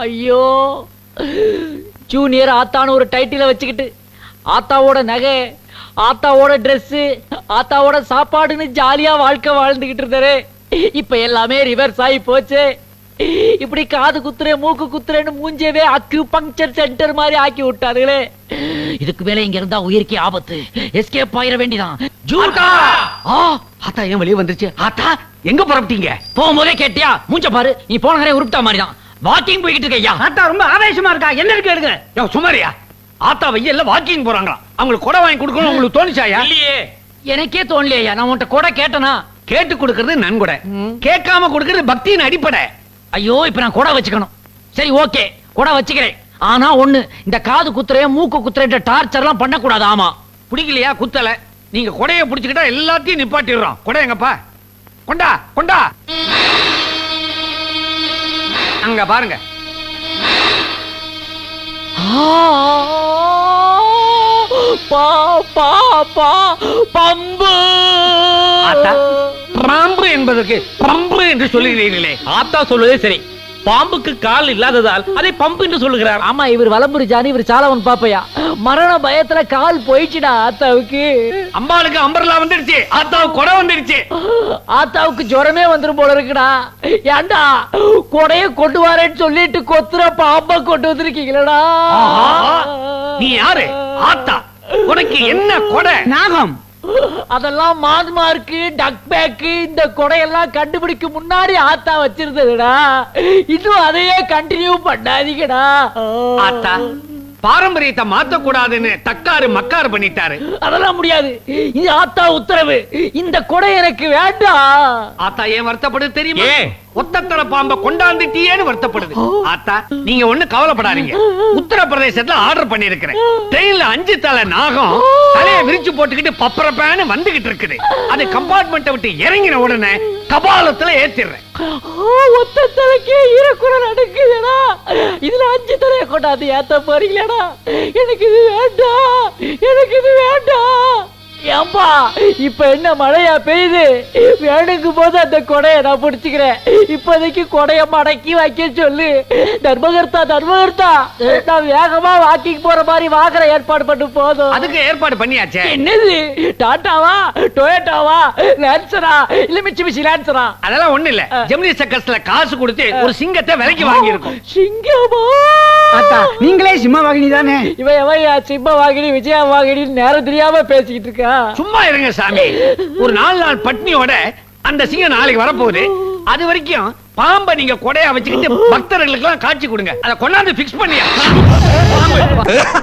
ஐயோ ஜூனியர் ஆத்தான்னு ஒரு டைட்டில வச்சுக்கிட்டு ஆத்தாவோட நகை ஆத்தாவோட Dress ஆத்தாவோட சாப்பாடுன்னு ஜாலியா வாழ்க்கை வாழ்ந்துகிட்டு இருந்தாரு இப்ப எல்லாமே ரிவர்ஸ் ஆகி போச்சு இப்படி காது குத்துறேன் மூக்கு குத்துறேன்னு மூஞ்சவே அக்கு பங்க்சர் சென்டர் மாதிரி ஆக்கி விட்டாருங்களே இதுக்கு மேல இங்க இருந்தா உயிருக்கே ஆபத்து எஸ்கேப் ஆயிர வேண்டிதான் ஜூட்டா ஆ ஆத்தா ஏன் வெளியே வந்துருச்சு ஆத்தா எங்க புறப்பட்டீங்க போகும்போதே கேட்டியா மூஞ்ச பாரு நீ போன கரையை உருப்பிட்டா மாதிரி தான் வாக்கிங் போய்கிட்டு இருக்க ஐயா ஆத்தா ரொம்ப ஆவேசமா இருக்கா என்ன இருக்கு எடுங்க யோ சுமாரியா ஆத்தா வெயில்ல வாக்கிங் போறாங்களா அவங்களுக்கு கொடை வாங்கி கொடுக்கணும் உங்களுக்கு தோணுச்சாயா இல்லையே எனக்கே தோணலையா நான் உன்கிட்ட கூட கேட்டனா கேட்டு கொடுக்கறது நன்கொடை கேட்காம கொடுக்கறது பக்தியின் அடிப்படை ஐயோ இப்ப நான் கூட வச்சுக்கணும் சரி ஓகே கூட வச்சுக்கிறேன் ஆனா ஒண்ணு இந்த காது குத்துறே மூக்கு குத்துறேன்ற டார்ச்சர் எல்லாம் பண்ணக்கூடாது ஆமா பிடிக்கலையா குத்தல நீங்க கொடைய புடிச்சுக்கிட்டா எல்லாத்தையும் நிப்பாட்டிடுறோம் கொடை எங்கப்பா கொண்டா கொண்டா அங்க பாருங்க பா பா பா பம்பு ஆத்தா பாம்பு என்பதற்கு பம்பு என்று சொல்லுகிறீர்களே ஆத்தா சொல்வதே சரி பாம்புக்கு கால் இல்லாததால் அதை பம்பு என்று சொல்லுகிறார் ஆமா இவர் வலம்புரி ஜானி இவர் சாலவன் பாப்பையா மரண பயத்துல கால் போயிடுச்சுடா ஆத்தாவுக்கு அம்பாளுக்கு அம்பர்லா வந்துடுச்சு ஆத்தாவுக்கு கொடை வந்துடுச்சு ஆத்தாவுக்கு ஜுரமே வந்துரும் போல இருக்குடா ஏண்டா கொடைய கொண்டு வரேன்னு சொல்லிட்டு கொத்துற பாம்ப கொண்டு வந்திருக்கீங்களடா ஆஹா, நீ யாரு ஆத்தா உனக்கு என்ன கொடை நாகம் அதெல்லாம் மான்மார்க்கு டக் பேக்கு இந்த கொடையெல்லாம் கண்டுபிடிக்க முன்னாடி ஆத்தா வச்சிருந்ததுடா இன்னும் அதையே கண்டினியூ பண்ணாதீங்கடா ஆத்தா பாரம்பரியத்தை மாத்த கூடாதுன்னு தக்காரு மக்காரு பண்ணிட்டாரு அதெல்லாம் முடியாது இது ஆத்தா உத்தரவு இந்த கொடை எனக்கு வேண்டாம் ஆத்தா ஏன் வருத்தப்படுது தெரியுமா ஏன்? ஒத்தத்தர பாம்ப கொண்டாந்துட்டியேன்னு வருத்தப்படுது ஆத்தா நீங்க ஒண்ணு கவலைப்படாதீங்க உத்தரப்பிரதேசத்துல ஆர்டர் பண்ணிருக்கிறேன் ட்ரெயின்ல அஞ்சு தலை நாகம் தலைய விரிச்சு போட்டுக்கிட்டு பப்பரப்பேன்னு வந்துகிட்டு இருக்குது அது கம்பார்ட்மெண்ட்டை விட்டு இறங்கின உடனே கபாலத்துல ஏத்திடுறேன் ஒத்த தலைக்கே ஈரக்குறல் அடுக்குதுடா இதுல அஞ்சு தலையை கொண்டாந்து ஏத்த போறீங்களேடா எனக்கு இது வேண்டாம் எனக்கு இது வேண்டாம் ஏம்பா இப்ப என்ன மழையா பெய்யுது வேணுங்கும் போது அந்த கொடையை நான் பிடிச்சுக்கிறேன் இப்போதைக்கு கொடைய மடக்கி வைக்க சொல்லு தர்மகர்த்தா தர்மகர்த்தா நான் வேகமா வாக்கிங் போற மாதிரி வாங்குற ஏற்பாடு பண்ணு போதும் அதுக்கு ஏற்பாடு பண்ணியாச்சே என்னது டாட்டாவா டொயோட்டாவா லான்சரா இல்ல மிச்சி மிச்சி லான்சரா அதெல்லாம் ஒண்ணு இல்ல ஜெமினி சர்க்கஸ்ல காசு கொடுத்து ஒரு சிங்கத்தை விலைக்கு வாங்கி இருக்கோம் சிங்கமா ஆத்தா நீங்களே சிம்மவாகினி தானே இவன் எவன் சிம்ம வாகினி விஜயா வாகினி நேரம் தெரியாம பேசிக்கிட்டு இருக்கா சும்மா இருங்க சாமி ஒரு நாலு நாள் பட்னியோட அந்த சிங்கம் நாளைக்கு வரப்போகுது அது வரைக்கும் பாம்பை நீங்க கொடையா வச்சுக்கிட்டு பக்தர்களுக்கு எல்லாம் காட்சி கொடுங்க அதை கொண்டாந்து பிக்ஸ் பண்ணியா